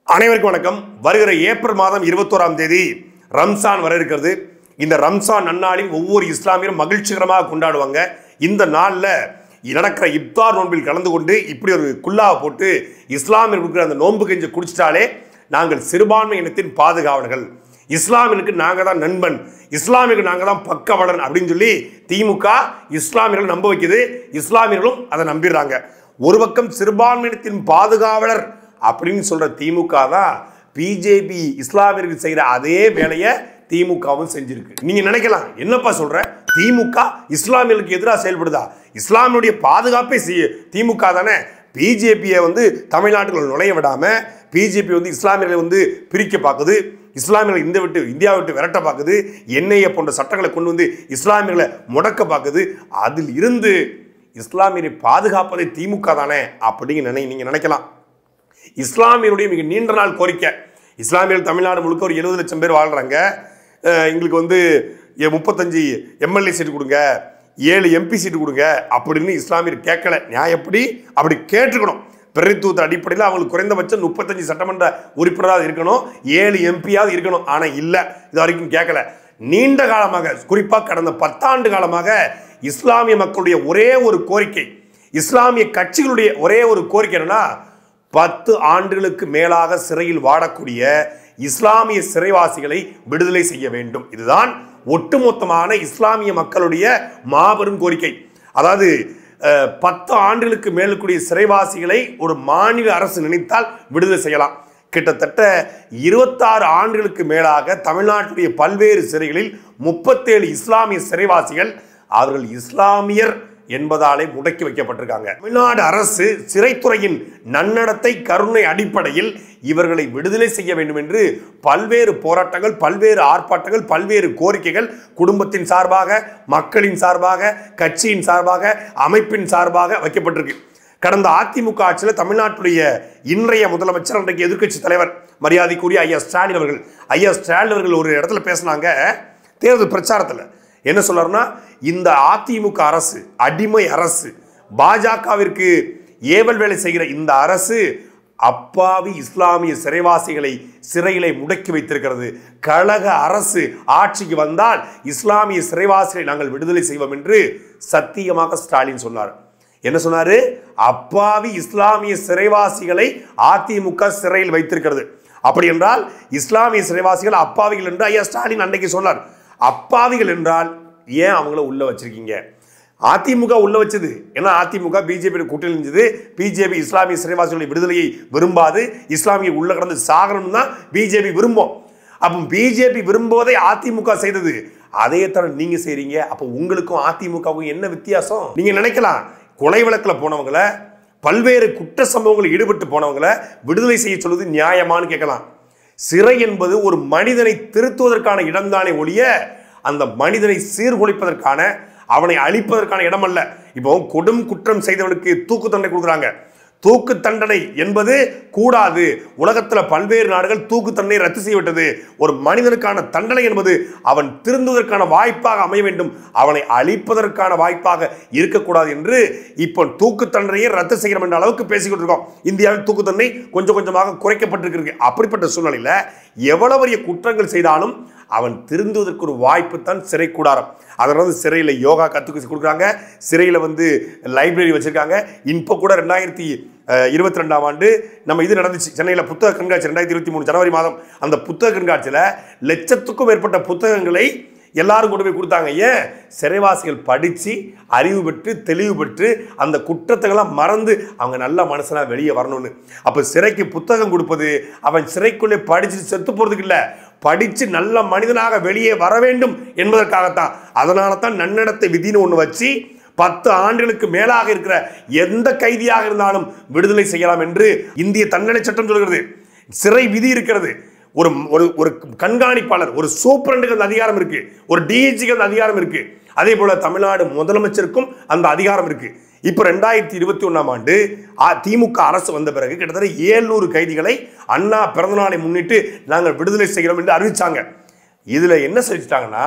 அனைவருக்கும் வணக்கம் வருகிற ஏப்ரல் மாதம் இருபத்தோராம் தேதி ரம்சான் வர இருக்கிறது இந்த ரம்சான் நன்னாளில் ஒவ்வொரு இஸ்லாமியரும் மகிழ்ச்சிகரமாக கொண்டாடுவாங்க இந்த நாளில் நடக்கிற இப்தார் நோன்பில் கலந்து கொண்டு இப்படி ஒரு குல்லாவை போட்டு இஸ்லாமியர் கொடுக்குற அந்த நோன்பு கெஞ்சு குடிச்சிட்டாலே நாங்கள் சிறுபான்மை இனத்தின் பாதுகாவலர்கள் இஸ்லாமியனுக்கு நாங்கள் தான் நண்பன் இஸ்லாமியருக்கு நாங்கள் தான் பக்கவலன் அப்படின்னு சொல்லி திமுக இஸ்லாமியர்களை நம்ப வைக்குது இஸ்லாமியர்களும் அதை நம்பிடுறாங்க ஒரு பக்கம் சிறுபான்மையினத்தின் பாதுகாவலர் அப்படின்னு சொல்ற திமுக தான் பிஜேபி இஸ்லாமியருக்கு செய்யற அதே வேலையை திமுகவும் செஞ்சிருக்கு நீங்க நினைக்கலாம் என்னப்பா சொல்ற திமுக இஸ்லாமியர்களுக்கு எதிராக செயல்படுதா இஸ்லாமியுடைய பாதுகாப்பே செய்ய- திமுக தானே பிஜேபியை வந்து தமிழ்நாட்டுக்குள்ள நுழைய விடாம பிஜேபி வந்து இஸ்லாமியர்களை வந்து பிரிக்க பார்க்குது இஸ்லாமியர்களை இந்த விட்டு இந்தியா விட்டு விரட்ட பார்க்குது என்ஐஏ போன்ற சட்டங்களை கொண்டு வந்து இஸ்லாமியர்களை முடக்க பார்க்குது அதில் இருந்து இஸ்லாமியரை பாதுகாப்பதை திமுக தானே அப்படின்னு நினை நீங்க நினைக்கலாம் இஸ்லாமியருடைய மிக நீண்ட நாள் கோரிக்கை இஸ்லாமியர்கள் தமிழ்நாடு முழுக்க ஒரு எழுபது லட்சம் பேர் வாழ்றாங்க அஹ் எங்களுக்கு வந்து எ- முப்பத்தஞ்சு எம்எல்ஏ சீட்டு கொடுங்க ஏழு எம்பி சீட்டு கொடுங்க அப்படின்னு இஸ்லாமியர் கேட்கல நியாயப்படி அப்படி கேட்டுக்கணும் பிரதித்துவத்த அடிப்படையில் அவங்களுக்கு குறைந்தபட்சம் முப்பத்தஞ்சு சட்டமன்ற உறுப்பினராக இருக்கணும் ஏழு எம்பியாவது இருக்கணும் ஆனால் இல்லை இது வரைக்கும் கேட்கல நீண்ட காலமாக குறிப்பாக கடந்த பத்தாண்டு காலமாக இஸ்லாமிய மக்களுடைய ஒரே ஒரு கோரிக்கை இஸ்லாமிய கட்சிகளுடைய ஒரே ஒரு கோரிக்கை என்னன்னா பத்து ஆண்டுகளுக்கு மேலாக சிறையில் வாடக்கூடிய இஸ்லாமிய சிறைவாசிகளை விடுதலை செய்ய வேண்டும் இதுதான் ஒட்டுமொத்தமான இஸ்லாமிய மக்களுடைய மாபெரும் கோரிக்கை அதாவது அஹ், பத்து ஆண்டுகளுக்கு மேலுக்குரிய சிறைவாசிகளை ஒரு மாநில அரசு நினைத்தால் விடுதலை செய்யலாம் கிட்டத்தட்ட இருபத்தாறு ஆண்டுகளுக்கு மேலாக தமிழ்நாட்டுடைய பல்வேறு சிறைகளில் முப்பத்தேழு இஸ்லாமிய சிறைவாசிகள் அவர்கள் இஸ்லாமியர் என்பதாலே முடக்கி வைக்கப்பட்டிருக்காங்க தமிழ்நாடு அரசு சிறைத்துறையின் நன்னடத்தை கருணை அடிப்படையில் இவர்களை விடுதலை செய்ய வேண்டும் என்று பல்வேறு போராட்டங்கள் பல்வேறு ஆர்ப்பாட்டங்கள் பல்வேறு கோரிக்கைகள் குடும்பத்தின் சார்பாக மக்களின் சார்பாக கட்சியின் சார்பாக அமைப்பின் சார்பாக வைக்கப்பட்டிருக்கு கடந்த அதிமுக ஆட்சியில் தமிழ்நாட்டுடைய இன்றைய முதலமைச்சர் அன்றைக்கு எதிர்க்கட்சி தலைவர் மரியாதைக்குரிய ஐயா ஸ்டாலின் அவர்கள் ஐயா ஸ்டாலின் அவர்கள் ஒரு இடத்துல பேசினாங்க தேர்தல் பிரச்சாரத்தில் என்ன சொல்றாருன்னா இந்த அதிமுக அரசு அடிமை அரசு பாஜகவிற்கு ஏவல் வேலை செய்கிற இந்த அரசு அப்பாவி இஸ்லாமிய சிறைவாசிகளை சிறையிலே முடக்கி வைத்திருக்கிறது கழக அரசு ஆட்சிக்கு வந்தால் இஸ்லாமிய சிறைவாசிகளை நாங்கள் விடுதலை செய்வோம் என்று சத்தியமாக ஸ்டாலின் சொன்னார் என்ன சொன்னாரு அப்பாவி இஸ்லாமிய சிறைவாசிகளை அதிமுக சிறையில் வைத்திருக்கிறது அப்படி என்றால் இஸ்லாமிய சிறைவாசிகள் அப்பாவிகள் என்று ஐயா ஸ்டாலின் அன்னைக்கு சொன்னார் அப்பாவிகள் என்றால் ஏன் அவங்கள உள்ள வச்சிருக்கீங்க அதிமுக உள்ள வச்சது ஏன்னா அதிமுக பிஜேபி கூட்டணி இருந்தது பிஜேபி இஸ்லாமிய சிறைவாசிகளுடைய விடுதலையை விரும்பாது இஸ்லாமிய உள்ள கடந்து சாகணும் தான் பிஜேபி விரும்பும் அப்போ பிஜேபி விரும்புவதை அதிமுக செய்தது அதே தவிர நீங்க செய்றீங்க அப்போ உங்களுக்கும் அதிமுகவுக்கும் என்ன வித்தியாசம் நீங்க நினைக்கலாம் கொலை வழக்கில் போனவங்களை பல்வேறு குற்ற சம்பவங்களில் ஈடுபட்டு போனவங்களை விடுதலை செய்ய சொல்வது நியாயமான்னு கேட்கலாம் சிறை என்பது ஒரு மனிதனை திருத்துவதற்கான இடம்தானே ஒழிய அந்த மனிதனை சீர்குலைப்பதற்கான அவனை அழிப்பதற்கான இடம் அல்ல இப்போ கொடும் குற்றம் செய்தவனுக்கு தூக்கு தண்டனை கொடுக்குறாங்க தூக்கு தண்டனை என்பது கூடாது உலகத்தில் பல்வேறு நாடுகள் தூக்கு தண்டனை ரத்து செய்யவிட்டது ஒரு மனிதனுக்கான தண்டனை என்பது அவன் திருந்துவதற்கான வாய்ப்பாக அமைய வேண்டும் அவனை அழிப்பதற்கான வாய்ப்பாக இருக்கக்கூடாது என்று இப்போ தூக்கு தண்டனையை ரத்து செய்கிறோம் என்ற அளவுக்கு பேசிக்கிட்டு இருக்கோம் இந்தியாவில் தூக்கு தண்டனை கொஞ்சம் கொஞ்சமாக குறைக்கப்பட்டிருக்கு அப்படிப்பட்ட சூழ்நிலையில் எவ்வளவு பெரிய குற்றங்கள் செய்தாலும் அவன் திருந்துவதற்கு ஒரு வாய்ப்பு தான் சிறை கூடாரம் அதனால வந்து சிறையில் யோகா கற்றுக்க கொடுக்குறாங்க சிறையில் வந்து லைப்ரரி வச்சுருக்காங்க இப்போ கூட ரெண்டாயிரத்தி இருபத்தி ரெண்டாம் ஆண்டு நம்ம இது நடந்துச்சு சென்னையில் புத்தக கண்காட்சி ரெண்டாயிரத்தி இருபத்தி மூணு ஜனவரி மாதம் அந்த புத்தக கண்காட்சியில் லட்சத்துக்கும் மேற்பட்ட புத்தகங்களை எல்லாரும் கொண்டு போய் கொடுத்தாங்க ஏன் சிறைவாசிகள் படித்து அறிவு பெற்று தெளிவு பெற்று அந்த குற்றத்தைலாம் மறந்து அவங்க நல்ல மனசனா வெளியே வரணும்னு அப்போ சிறைக்கு புத்தகம் கொடுப்பது அவன் சிறைக்குள்ளே படிச்சு செத்து போகிறதுக்கு இல்லை படித்து நல்ல மனிதனாக வெளியே வர வேண்டும் என்பதற்காகத்தான் அதனால தான் நன்னடத்தை விதின்னு ஒன்று வச்சு பத்து ஆண்டுகளுக்கு மேலாக இருக்கிற எந்த கைதியாக இருந்தாலும் விடுதலை செய்யலாம் என்று இந்திய தண்டனை சட்டம் சொல்கிறது சிறை விதி இருக்கிறது ஒரு ஒரு ஒரு கண்காணிப்பாளர் ஒரு சூப்பரண்டுக்கு அந்த அதிகாரம் இருக்கு ஒரு டிஜிக்கு அந்த அதிகாரம் இருக்கு அதே போல தமிழ்நாடு முதலமைச்சருக்கும் அந்த அதிகாரம் இருக்கு இப்போ ரெண்டாயிரத்தி இருபத்தி ஒன்றாம் ஆண்டு அ- திமுக அரசு வந்த பிறகு கிட்டத்தட்ட ஏழ்நூறு கைதிகளை அண்ணா பிறந்தநாளை முன்னிட்டு நாங்கள் விடுதலை செய்கிறோம் என்று அறிவிச்சாங்க இதுல என்ன செஞ்சுட்டாங்கன்னா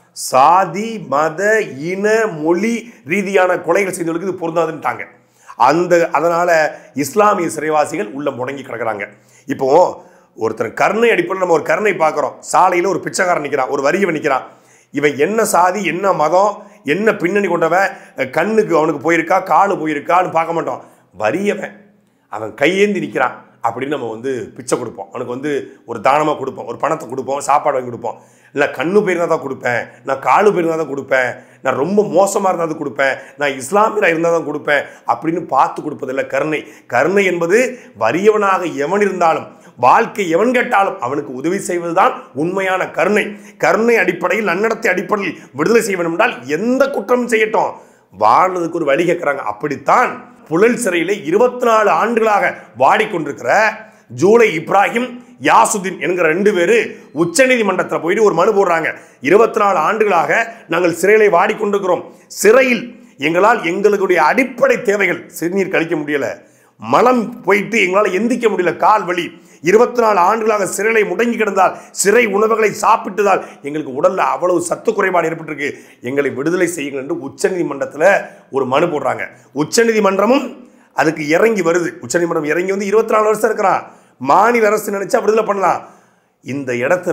சாதி மத இன மொழி ரீதியான கொலைகள் செய்தவர்களுக்கு இது பொருந்தாதுன்ட்டாங்க அந்த அதனால இஸ்லாமிய சிறைவாசிகள் உள்ள முடங்கி கிடக்குறாங்க இப்போ ஒருத்தர் கருணை அடிப்படையில் நம்ம ஒரு கருணை பார்க்குறோம் சாலையில் ஒரு பிச்சைக்காரன் நிற்கிறான் ஒரு வரியவன் நிற்கிறான் இவன் என்ன சாதி என்ன மதம் என்ன பின்னணி கொண்டவன் அஹ் கண்ணுக்கு அவனுக்கு போயிருக்கா காலு போயிருக்கான்னு பார்க்க மாட்டோம் வரியவன் அவன் கையேந்தி நிற்கிறான் அப்படின்னு நம்ம வந்து பிச்சை கொடுப்போம் அவனுக்கு வந்து ஒரு தானமாக கொடுப்போம் ஒரு பணத்தை கொடுப்போம் சாப்பாடு வாங்கி கொடுப்போம் இல்லை கண்ணு போயிருந்தால் தான் கொடுப்பேன் நான் காலு போயிருந்தால் தான் கொடுப்பேன் நான் ரொம்ப மோசமாக இருந்தால் தான் கொடுப்பேன் நான் இஸ்லாமியராக இருந்தால் தான் கொடுப்பேன் அப்படின்னு பார்த்து கொடுப்பதில்ல கருணை கருணை என்பது வறியவனாக எவன் இருந்தாலும் வாழ்க்கை எவன் கேட்டாலும் அவனுக்கு உதவி செய்வதுதான் உண்மையான கருணை கருணை அடிப்படையில் நன்னடத்தை அடிப்படையில் விடுதலை செய்ய வேண்டும் என்றால் எந்த குற்றமும் செய்யட்டும் வாழ்றதுக்கு ஒரு வழி கேட்குறாங்க அப்படித்தான் புழல் சிறையிலே இருபத்தி நாலு ஆண்டுகளாக வாடிக்கொண்டிருக்கிற ஜூலை இப்ராஹிம் யாசுதீன் என்கிற ரெண்டு பேர் உச்சநீதிமன்றத்தில் போயிட்டு ஒரு மனு போடுறாங்க இருபத்தி நாலு ஆண்டுகளாக நாங்கள் சிறையிலே வாடிக்கொண்டிருக்கிறோம் சிறையில் எங்களால் எங்களுடைய அடிப்படை தேவைகள் சிறுநீர் கழிக்க முடியல மலம் போயிட்டு எங்களால் எந்திக்க முடியல கால் வலி இருபத்தி நாலு ஆண்டுகளாக சிறையிலே முடங்கி கிடந்தால் சிறை உணவுகளை சாப்பிட்டதால் எங்களுக்கு உடல்ல அவ்வளவு சத்து குறைபாடு ஏற்பட்டிருக்கு எங்களை விடுதலை செய்யுங்கள் என்று உச்சநீதிமன்றத்தில் ஒரு மனு போடுறாங்க உச்சநீதிமன்றமும் அதுக்கு இறங்கி வருது உச்சநீதிமன்றம் இறங்கி வந்து இருபத்தி நாலு வருஷம் இருக்கிறான் மாநில அரசு நினைச்சா விடுதலை பண்ணலாம் இந்த இடத்துல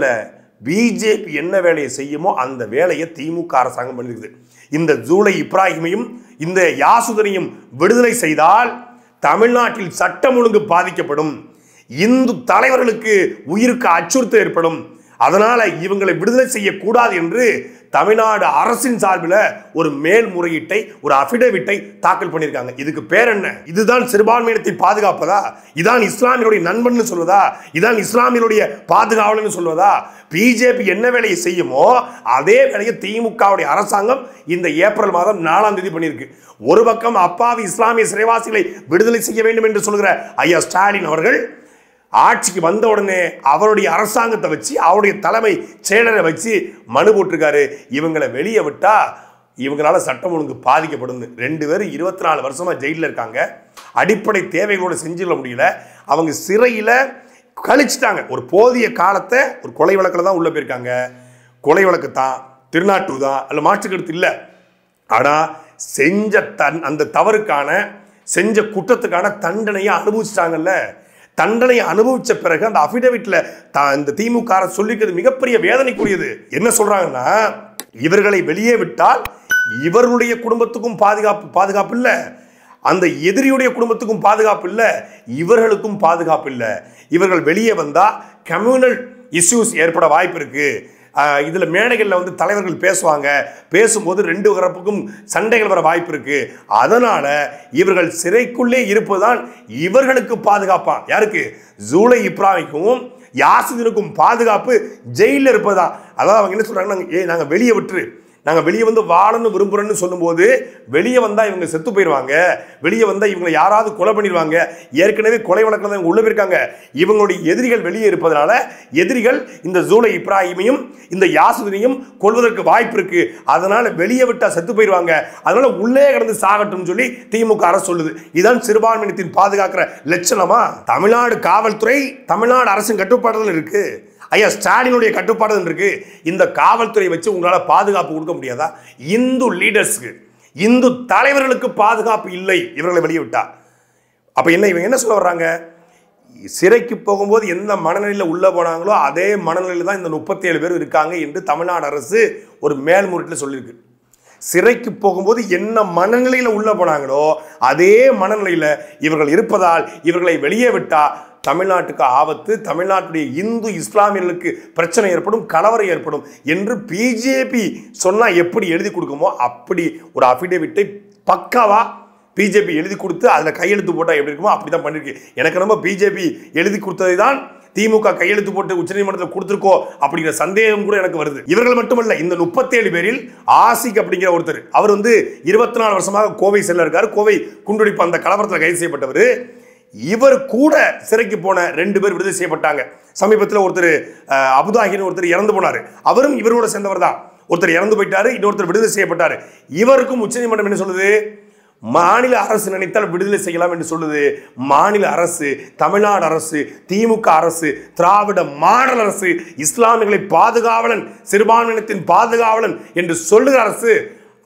பிஜேபி என்ன வேலையை செய்யுமோ அந்த வேலையை திமுக அரசாங்கம் பண்ணிருக்குது இந்த ஜூலை இப்ராஹிமையும் இந்த யாசுதனையும் விடுதலை செய்தால் தமிழ்நாட்டில் சட்டம் ஒழுங்கு பாதிக்கப்படும் இந்து தலைவர்களுக்கு உயிருக்கு அச்சுறுத்தல் ஏற்படும் அதனால இவங்களை விடுதலை செய்யக்கூடாது என்று தமிழ்நாடு அரசின் சார்பில் ஒரு மேல்முறையீட்டை ஒரு அபிடவிட்டை தாக்கல் பண்ணியிருக்காங்க இதுக்கு பேர் என்ன இதுதான் சிறுபான்மையினத்தை பாதுகாப்பதா இதான் இஸ்லாமியருடைய நண்பன் சொல்வதா இதான் இஸ்லாமியருடைய பாதுகாவலன் சொல்வதா பிஜேபி என்ன வேலையை செய்யுமோ அதே வேலையை திமுகவுடைய அரசாங்கம் இந்த ஏப்ரல் மாதம் நாலாம் தேதி பண்ணியிருக்கு ஒரு பக்கம் அப்பாவி இஸ்லாமிய சிறைவாசிகளை விடுதலை செய்ய வேண்டும் என்று சொல்கிற ஐயா ஸ்டாலின் அவர்கள் ஆட்சிக்கு வந்த உடனே அவருடைய அரசாங்கத்தை வச்சு அவருடைய தலைமை செயலரை வச்சு மனு போட்டிருக்காரு இவங்களை வெளியே விட்டா இவங்களால சட்டம் ஒழுங்கு பாதிக்கப்படும் ரெண்டு பேரும் இருபத்தி நாலு வருஷமா ஜெயிலில் இருக்காங்க அடிப்படை தேவைகளோட செஞ்சுள்ள முடியல அவங்க சிறையில் கழிச்சிட்டாங்க ஒரு போதிய காலத்தை ஒரு கொலை வழக்கில் தான் உள்ள போயிருக்காங்க கொலை வழக்கு தான் திருநாட்டூர் தான் அல்ல மாற்றுக்கருத்து இல்லை ஆனால் செஞ்ச தன் அந்த தவறுக்கான செஞ்ச குற்றத்துக்கான தண்டனையை அனுபவிச்சிட்டாங்கல்ல தண்டனை அனுபவிச்ச பிறகு அந்த அபிடவிட்ல இந்த திமுக அரசு சொல்லிக்கிறது மிகப்பெரிய வேதனைக்குரியது என்ன சொல்றாங்கன்னா இவர்களை வெளியே விட்டால் இவர்களுடைய குடும்பத்துக்கும் பாதுகாப்பு பாதுகாப்பு இல்லை அந்த எதிரியுடைய குடும்பத்துக்கும் பாதுகாப்பு இல்லை இவர்களுக்கும் பாதுகாப்பு இல்லை இவர்கள் வெளியே வந்தா கம்யூனல் இஷ்யூஸ் ஏற்பட வாய்ப்பு இருக்கு ஆஹ் இதுல மேடைகளில் வந்து தலைவர்கள் பேசுவாங்க பேசும்போது ரெண்டு தரப்புக்கும் சண்டைகள் வர வாய்ப்பு இருக்கு அதனால இவர்கள் சிறைக்குள்ளே இருப்பதுதான் இவர்களுக்கு பாதுகாப்பா யாருக்கு ஜூலை இப்ராஹிமும் யாசிதினுக்கும் பாதுகாப்பு ஜெயிலில் இருப்பதா அதாவது அவங்க என்ன சொல்றாங்க நாங்க ஏ நாங்க வெளியே விட்டுரு நாங்கள் வெளியே வந்து வாழணும்னு விரும்புகிறோன்னு சொல்லும்போது வெளியே வந்தால் இவங்க செத்து போயிடுவாங்க வெளியே வந்தால் இவங்களை யாராவது கொலை பண்ணிடுவாங்க ஏற்கனவே கொலை வழக்கில் தான் இவங்க உள்ள போயிருக்காங்க இவங்களுடைய எதிரிகள் வெளியே இருப்பதனால எதிரிகள் இந்த ஜூலை இப்ராஹிமையும் இந்த யாசுதினையும் கொள்வதற்கு வாய்ப்பு இருக்கு அதனால வெளியே விட்டா செத்து போயிடுவாங்க அதனால உள்ளே கிடந்து சாகட்டும் சொல்லி திமுக அரசு சொல்லுது இதான் சிறுபான்மையினத்தின் பாதுகாக்கிற லட்சணமா தமிழ்நாடு காவல்துறை தமிழ்நாடு அரசின் கட்டுப்பாடுகள் இருக்கு ஐயா ஸ்டாலினுடைய கட்டுப்பாடு இருக்கு இந்த காவல்துறை வச்சு உங்களால் பாதுகாப்பு கொடுக்க முடியாதா இந்து லீடர்ஸ்க்கு இந்து தலைவர்களுக்கு பாதுகாப்பு இல்லை இவர்களை வெளியே விட்டா அப்ப என்ன இவங்க என்ன சொல்ல வர்றாங்க சிறைக்கு போகும்போது எந்த மனநிலையில் உள்ள போனாங்களோ அதே மனநிலையில் தான் இந்த முப்பத்தேழு பேர் இருக்காங்க என்று தமிழ்நாடு அரசு ஒரு மேல்முறையீட்டில் சொல்லியிருக்கு சிறைக்கு போகும்போது என்ன மனநிலையில் உள்ள போனாங்களோ அதே மனநிலையில் இவர்கள் இருப்பதால் இவர்களை வெளியே விட்டா தமிழ்நாட்டுக்கு ஆபத்து தமிழ்நாட்டுடைய இந்து இஸ்லாமியர்களுக்கு பிரச்சனை ஏற்படும் கலவரம் ஏற்படும் என்று பிஜேபி சொன்னா எப்படி எழுதி கொடுக்குமோ அப்படி ஒரு அஃபிடேவிட்டை பக்காவா பிஜேபி எழுதி கொடுத்து அதில் கையெழுத்து போட்டால் எப்படி இருக்குமோ அப்படி தான் பண்ணிருக்கு எனக்கு நம்ம பிஜேபி எழுதி கொடுத்ததை தான் திமுக கையெழுத்து போட்டு உச்சநீதிமன்றத்தில் கொடுத்துருக்கோ அப்படிங்கிற சந்தேகம் கூட எனக்கு வருது இவர்கள் மட்டுமல்ல இந்த முப்பத்தேழு பேரில் ஆசிக் அப்படிங்கிற ஒருத்தர் அவர் வந்து இருபத்தி நாலு வருஷமாக கோவை செல்ல இருக்காரு கோவை குண்டுடிப்பு அந்த கலவரத்தில் கைது செய்யப்பட்டவர் இவர் கூட சிறைக்கு போன ரெண்டு பேர் விடுதலை செய்யப்பட்டாங்க சமீபத்தில் ஒருத்தர் அஹ், அபுதாகின்னு ஒருத்தர் இறந்து போனார் அவரும் இவரோட சேர்ந்தவர் தான் ஒருத்தர் இறந்து போயிட்டாரு இன்னொருத்தர் விடுதலை செய்யப்பட்டார் இவருக்கும் உச்சநீதிமன்றம் என்ன சொல்லுது மாநில அரசு நினைத்தால் விடுதலை செய்யலாம் என்று சொல்லுது மாநில அரசு தமிழ்நாடு அரசு திமுக அரசு திராவிட மாடல் அரசு இஸ்லாமியர்களை பாதுகாவலன் சிறுபான்மையினத்தின் பாதுகாவலன் என்று சொல்லுகிற அரசு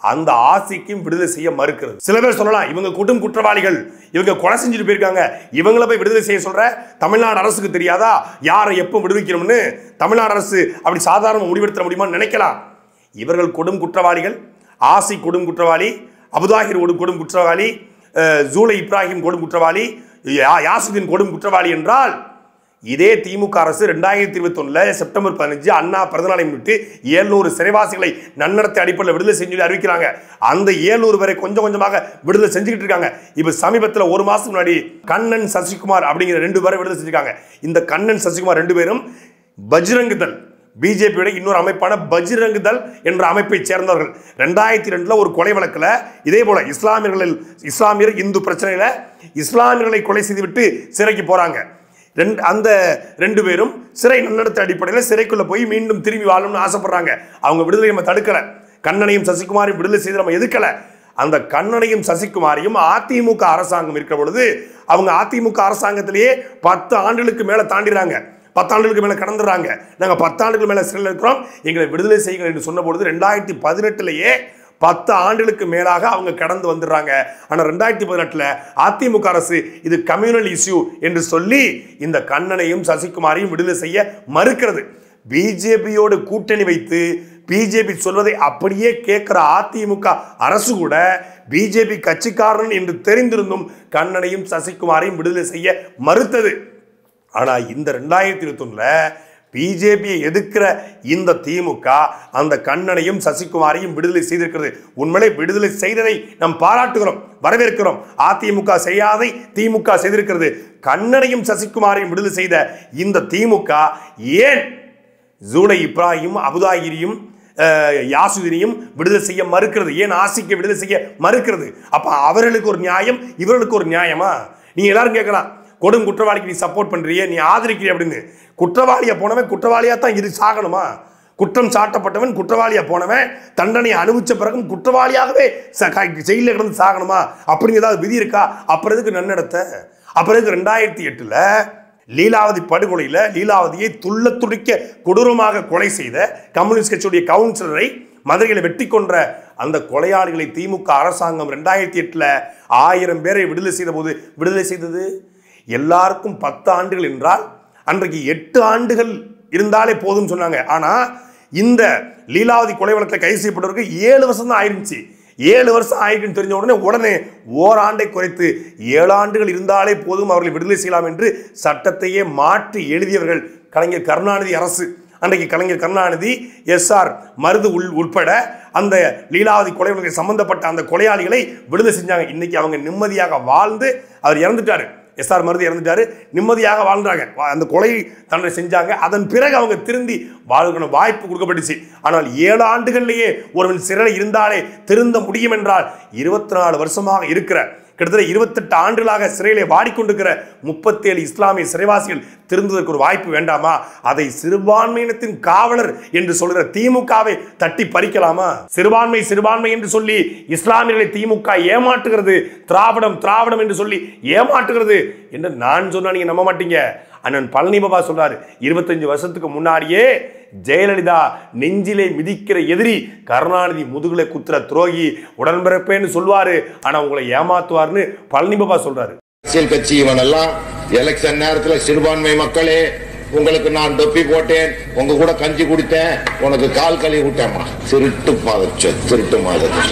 அந்த ஆசைக்கும் விடுதலை செய்ய மறுக்கிறது சில பேர் சொல்லலாம் இவங்க குடும் குற்றவாளிகள் இவங்க கொலை செஞ்சுட்டு போயிருக்காங்க இவங்கள போய் விடுதலை செய்ய சொல்ற தமிழ்நாடு அரசுக்கு தெரியாதா யாரை எப்போ விடுவிக்கணும்னு தமிழ்நாடு அரசு அப்படி சாதாரண முடிவெடுத்த முடியுமான்னு நினைக்கலாம் இவர்கள் கொடும் குற்றவாளிகள் ஆசி கொடும் குற்றவாளி அபுதாகிர் கொடும் கொடும் குற்றவாளி அஹ், ஜூலை இப்ராஹிம் கொடும் குற்றவாளி யா- யாசிதின் கொடும் குற்றவாளி என்றால் இதே திமுக அரசு ரெண்டாயிரத்தி இருபத்தொன்னுல செப்டம்பர் பதினஞ்சு அண்ணா பிறந்தநாளை முன்னிட்டு ஏழ்நூறு சிறைவாசிகளை நன்னடத்தை அடிப்படையில் விடுதலை செஞ்சு சொல்லி அறிவிக்கிறாங்க அந்த ஏழ்நூறு பேரை கொஞ்சம் கொஞ்சமாக விடுதலை செஞ்சுக்கிட்டு இருக்காங்க இப்போ சமீபத்தில் ஒரு மாசம் முன்னாடி கண்ணன் சசிகுமார் அப்படிங்கிற ரெண்டு பேரை விடுதலை செஞ்சிருக்காங்க இந்த கண்ணன் சசிகுமார் ரெண்டு பேரும் பஜ்ரங் தள் பிஜேபியோட இன்னொரு அமைப்பான பஜ்ரங் தள் என்ற அமைப்பை சேர்ந்தவர்கள் ரெண்டாயிரத்தி ரெண்டுல ஒரு கொலை வழக்கில் இதே போல இஸ்லாமியர்களில் இஸ்லாமியர் இந்து பிரச்சனையில இஸ்லாமியர்களை கொலை செய்துவிட்டு சிறைக்கு போறாங்க ரெண்டு அந்த ரெண்டு பேரும் சிறை நன்னடத்த அடிப்படையில் சிறைக்குள்ள போய் மீண்டும் திரும்பி வாழணும்னு ஆசைப்படுறாங்க அவங்க விடுதலை நம்ம தடுக்கல கண்ணனையும் சசிகுமாரையும் விடுதலை செய்து நம்ம எதுக்கல அந்த கண்ணனையும் சசிகுமாரையும் அதிமுக அரசாங்கம் இருக்கிற பொழுது அவங்க அதிமுக அரசாங்கத்திலேயே பத்து ஆண்டுகளுக்கு மேல தாண்டிடுறாங்க பத்தாண்டுகளுக்கு மேல கடந்துடுறாங்க நாங்க பத்தாண்டுகள் மேல சிறையில் இருக்கிறோம் எங்களை விடுதலை செய்யுங்கள் என்று சொன்ன பொழுது ரெண்டாயிரத்தி பதினெட்டுலயே பத்து ஆண்டுகளுக்கு மேலாக அவங்க கடந்து வந்துடுறாங்க ஆனால் ரெண்டாயிரத்தி பதினெட்டில் அதிமுக அரசு இது கம்யூனல் இஷ்யூ என்று சொல்லி இந்த கண்ணனையும் சசிகுமாரையும் விடுதலை செய்ய மறுக்கிறது பிஜேபியோடு கூட்டணி வைத்து பிஜேபி சொல்வதை அப்படியே கேட்கிற அதிமுக அரசு கூட பிஜேபி கட்சிக்காரன் என்று தெரிந்திருந்தும் கண்ணனையும் சசிகுமாரையும் விடுதலை செய்ய மறுத்தது ஆனா இந்த ரெண்டாயிரத்தி இருபத்தொன்னுல பிஜேபியை எதிர்க்கிற இந்த திமுக அந்த கண்ணனையும் சசிகுமாரையும் விடுதலை செய்திருக்கிறது உண்மையிலே விடுதலை செய்ததை நாம் பாராட்டுகிறோம் வரவேற்கிறோம் அதிமுக செய்யாதை திமுக செய்திருக்கிறது கண்ணனையும் சசிகுமாரையும் விடுதலை செய்த இந்த திமுக ஏன் ஜூலை இப்ராஹிம் அபுதாகிரியும் அஹ், யாசுதினையும் விடுதலை செய்ய மறுக்கிறது ஏன் ஆசிக்கு விடுதலை செய்ய மறுக்கிறது அப்ப அவர்களுக்கு ஒரு நியாயம் இவர்களுக்கு ஒரு நியாயமா நீங்க எல்லாரும் கேட்கலாம் கொடும் குற்றவாளிக்கு நீ சப்போர்ட் பண்றியே நீ ஆதரிக்கிறிய அப்படின்னு குற்றவாளியா போனவன் குற்றவாளியா தான் இரு சாகணுமா குற்றம் சாட்டப்பட்டவன் குற்றவாளியா போனவன் தண்டனை அனுபவிச்ச பிறகும் குற்றவாளியாகவே ச- க- ஜெயிலில் கிடந்து சாகணுமா அப்படிங்க ஏதாவது விதி இருக்கா அப்புறம் எதுக்கு நன்னடத்த அப்புறம் எதுக்கு ரெண்டாயிரத்தி எட்டுல லீலாவதி படுகொலையில லீலாவதியை துள்ள துடிக்க கொடூரமாக கொலை செய்த கம்யூனிஸ்ட் கட்சியுடைய கவுன்சிலரை மதுரையில் வெட்டி கொன்ற அந்த கொலையாளிகளை திமுக அரசாங்கம் ரெண்டாயிரத்தி எட்டுல ஆயிரம் பேரை விடுதலை செய்த போது விடுதலை செய்தது எல்லாருக்கும் பத்து ஆண்டுகள் என்றால் அன்றைக்கு எட்டு ஆண்டுகள் இருந்தாலே போதும் சொன்னாங்க ஆனா இந்த லீலாவதி கொலை வழக்கில் கைது செய்யப்பட்டவருக்கு ஏழு வருஷம் தான் ஆயிருந்துச்சு ஏழு வருஷம் ஆயிருக்குன்னு தெரிஞ்ச உடனே உடனே ஓராண்டை குறைத்து ஏழு ஆண்டுகள் இருந்தாலே போதும் அவர்களை விடுதலை செய்யலாம் என்று சட்டத்தையே மாற்றி எழுதியவர்கள் கலைஞர் கருணாநிதி அரசு அன்றைக்கு கலைஞர் கருணாநிதி எஸ்ஆர் மருது உள் உட்பட அந்த லீலாவதி கொலை வழக்கில் சம்பந்தப்பட்ட அந்த கொலையாளிகளை விடுதலை செஞ்சாங்க இன்னைக்கு அவங்க நிம்மதியாக வாழ்ந்து அவர் இறந்துட்டாரு எஸ்ஆர் மருது இறந்துட்டாரு நிம்மதியாக வாழ்ந்தாங்க வா- அந்த கொலை தண்டனை செஞ்சாங்க அதன் பிறகு அவங்க திருந்தி வாழ்கிற வாய்ப்பு கொடுக்கப்பட்டுச்சு ஆனால் ஏழு ஆண்டுகள்லேயே ஒருவன் சிறையில் இருந்தாலே திருந்த முடியும் என்றால் இருபத்தி நாலு வருஷமாக இருக்கிற கிட்டத்தட்ட இருபத்தெட்டு ஆண்டுகளாக சிறையிலே வாடிக்கொண்டிருக்கிற முப்பத்தேழு இஸ்லாமிய சிறைவாசிகள் திருந்துவதற்கு ஒரு வாய்ப்பு வேண்டாமா அதை சிறுபான்மையினத்தின் காவலர் என்று சொல்கிற திமுகவை தட்டி பறிக்கலாமா சிறுபான்மை சிறுபான்மை என்று சொல்லி இஸ்லாமியர்களை திமுக ஏமாற்றுகிறது திராவிடம் திராவிடம் என்று சொல்லி ஏமாற்றுகிறது என்று நான் சொன்னா நீங்க நம்ப மாட்டீங்க அண்ணன் பழனி பாபா சொல்றாரு இருபத்தஞ்சு வருஷத்துக்கு முன்னாடியே ஜெயலலிதா நெஞ்சிலே மிதிக்கிற எதிரி கருணாநிதி முதுகுல குத்துற துரோகி உடன்பிறப்பேன்னு சொல்வாரு ஆனா உங்களை ஏமாத்துவார்னு பழனி பாபா சொல்றாரு அரசியல் கட்சி இவனெல்லாம் எலெக்ஷன் நேரத்துல சிறுபான்மை மக்களே உங்களுக்கு நான் தொப்பி போட்டேன் உங்க கூட கஞ்சி குடித்தேன் உனக்கு கால் கழுவி விட்டேம்மா திருட்டு மாதச்ச திருட்டு மாதச்ச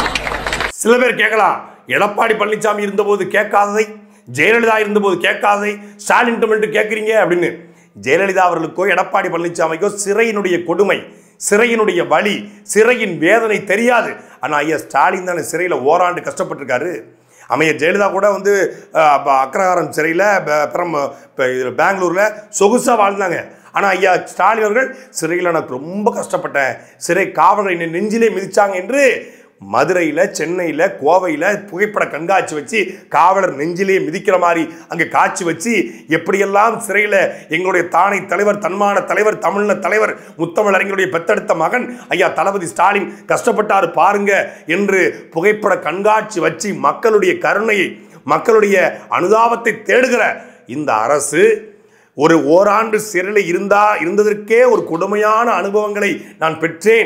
சில பேர் கேட்கலாம் எடப்பாடி பழனிசாமி இருந்தபோது கேட்காததை ஜெயலலிதா இருந்தபோது கேட்காததை ஸ்டாலின் மட்டும் கேட்குறீங்க அப்படின்னு ஜெயலலிதா அவர்களுக்கோ எடப்பாடி பழனிசாமிக்கோ சிறையினுடைய கொடுமை சிறையினுடைய வலி சிறையின் வேதனை தெரியாது ஆனால் ஐயா ஸ்டாலின் தானே சிறையில் ஓராண்டு கஷ்டப்பட்டிருக்காரு அமையர் ஜெயலலிதா கூட வந்து அஹ், அப்ப அக்ரஹாரம் சிறையில் அப்புறம் இப்போ இதில் பெங்களூரில் சொகுசாக வாழ்ந்தாங்க ஆனால் ஐயா ஸ்டாலின் அவர்கள் சிறையில் நான் ரொம்ப கஷ்டப்பட்டேன் சிறை காவலரை என்னை நெஞ்சிலே மிதிச்சாங்க என்று மதுரையில் சென்னையில் கோவையில் புகைப்பட கண்காட்சி வச்சு காவலர் நெஞ்சிலே மிதிக்கிற மாதிரி அங்கே காட்சி வச்சு எப்படியெல்லாம் சிறையில் எங்களுடைய தானை தலைவர் தன்மான தலைவர் தமிழ்ன தலைவர் முத்தமிழறிஞருடைய பெத்தெடுத்த மகன் ஐயா தளபதி ஸ்டாலின் கஷ்டப்பட்டாரு பாருங்க என்று புகைப்பட கண்காட்சி வச்சு மக்களுடைய கருணையை மக்களுடைய அனுதாபத்தை தேடுகிற இந்த அரசு ஒரு ஓராண்டு சிறையில் இருந்தா இருந்ததற்கே ஒரு கொடுமையான அனுபவங்களை நான் பெற்றேன்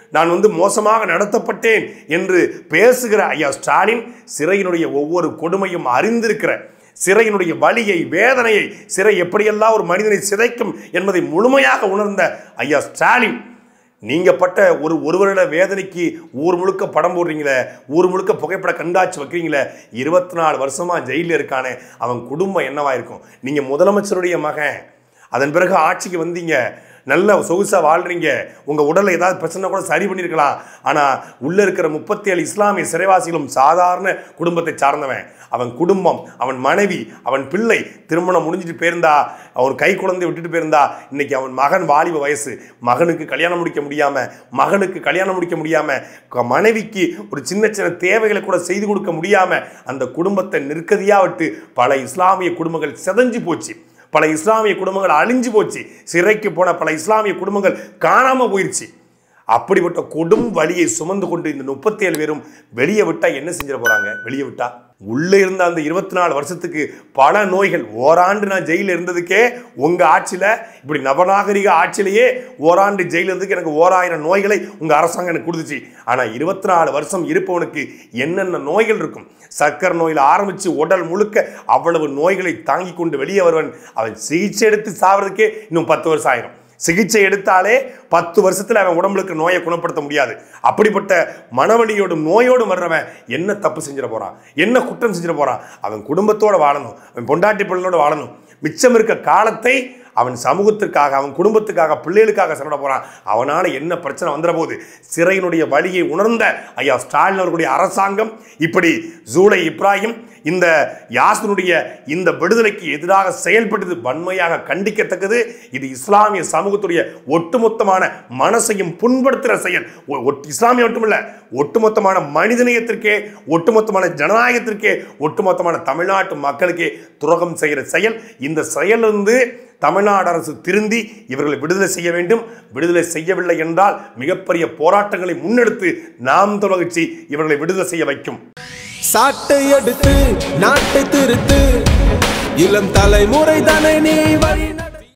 நான் வந்து மோசமாக நடத்தப்பட்டேன் என்று பேசுகிற ஐயா ஸ்டாலின் சிறையினுடைய ஒவ்வொரு கொடுமையும் அறிந்திருக்கிற சிறையினுடைய வலியை வேதனையை சிறை எப்படியெல்லாம் ஒரு மனிதனை சிதைக்கும் என்பதை முழுமையாக உணர்ந்த ஐயா ஸ்டாலின் நீங்க பட்ட ஒரு ஒரு வருட வேதனைக்கு ஊர் முழுக்க படம் போடுறீங்களே ஊர் முழுக்க புகைப்பட கண்காட்சி வைக்கிறீங்களே இருபத்தி நாலு வருஷமா ஜெயிலில் இருக்கானே அவன் குடும்பம் என்னவா இருக்கும் நீங்க முதலமைச்சருடைய மகன் அதன் பிறகு ஆட்சிக்கு வந்தீங்க நல்ல சொகுசா வாழ்றீங்க உங்க உடல்ல ஏதாவது பிரச்சனை கூட சரி பண்ணியிருக்கலாம் ஆனா உள்ள இருக்கிற முப்பத்தி ஏழு இஸ்லாமிய சிறைவாசிகளும் சாதாரண குடும்பத்தை சார்ந்தவன் அவன் குடும்பம் அவன் மனைவி அவன் பிள்ளை திருமணம் முடிஞ்சிட்டு போயிருந்தா அவன் கை குழந்தை விட்டுட்டு போயிருந்தா இன்னைக்கு அவன் மகன் வாலிப வயசு மகனுக்கு கல்யாணம் முடிக்க முடியாம மகனுக்கு கல்யாணம் முடிக்க முடியாம க- மனைவிக்கு ஒரு சின்ன சின்ன தேவைகளை கூட செய்து கொடுக்க முடியாம அந்த குடும்பத்தை நிற்கதியா விட்டு பல இஸ்லாமிய குடும்பங்கள் செதஞ்சு போச்சு பல இஸ்லாமிய குடும்பங்கள் அழிஞ்சு போச்சு சிறைக்கு போன பல இஸ்லாமிய குடும்பங்கள் காணாம போயிருச்சு அப்படிப்பட்ட கொடும் வலியை சுமந்து கொண்டு இந்த முப்பத்தி ஏழு பேரும் வெளியே விட்டா என்ன செஞ்சிட போறாங்க வெளியே விட்டா உள்ளே இருந்த அந்த இருபத்தி நாலு வருஷத்துக்கு பல நோய்கள் ஓராண்டு நான் ஜெயில இருந்ததுக்கே உங்க ஆட்சியில இப்படி நவநாகரிக ஆட்சியிலேயே ஓராண்டு ஜெயில இருந்ததுக்கு எனக்கு ஓராயிரம் நோய்களை உங்க அரசாங்கம் எனக்கு கொடுத்துச்சு ஆனா இருபத்தி நாலு வருஷம் இருப்பவனுக்கு என்னென்ன நோய்கள் இருக்கும் சக்கரை நோயில் ஆரம்பிச்சு உடல் முழுக்க அவ்வளவு நோய்களை தாங்கி கொண்டு வெளியே வருவன் அவன் சிகிச்சை எடுத்து சாவறதுக்கே இன்னும் பத்து வருஷம் ஆயிரும் சிகிச்சை எடுத்தாலே பத்து வருஷத்துல அவன் உடம்புல இருக்கிற நோயை குணப்படுத்த முடியாது அப்படிப்பட்ட மனவலியோடும் நோயோடும் வர்றவன் என்ன தப்பு செஞ்சிட போறான் என்ன குற்றம் செஞ்சிட போறான் அவன் குடும்பத்தோட வாழணும் அவன் பொண்டாட்டி பிள்ளையோட வாழணும் மிச்சம் இருக்க காலத்தை அவன் சமூகத்திற்காக அவன் குடும்பத்துக்காக பிள்ளைகளுக்காக செலவிட போறான் அவனால என்ன பிரச்சனை வந்துட போகுது சிறையினுடைய வழியை உணர்ந்த ஐயா ஸ்டாலின் அவர்களுடைய அரசாங்கம் இப்படி ஜூலை இப்ராஹிம் இந்த யாசனுடைய இந்த விடுதலைக்கு எதிராக செயல்பட்டது வன்மையாக கண்டிக்கத்தக்கது இது இஸ்லாமிய சமூகத்துடைய ஒட்டுமொத்தமான மனசையும் புண்படுத்துகிற செயல் ஒ- ஒட்- இஸ்லாமிய மட்டுமல்ல ஒட்டுமொத்தமான மனிதநேயத்திற்கே ஒட்டுமொத்தமான ஜனநாயகத்திற்கே ஒட்டுமொத்தமான தமிழ்நாட்டு மக்களுக்கே துரோகம் செய்கிற செயல் இந்த செயலிருந்து தமிழ்நாடு அரசு திருந்தி இவர்களை விடுதலை செய்ய வேண்டும் விடுதலை செய்யவில்லை என்றால் மிகப்பெரிய போராட்டங்களை முன்னெடுத்து நாம் தொலைச்சி இவர்களை விடுதலை செய்ய வைக்கும் சாட்டை எடுத்து நாட்டை திருத்து இளம் தலைமுறை தானே நீ வழி நட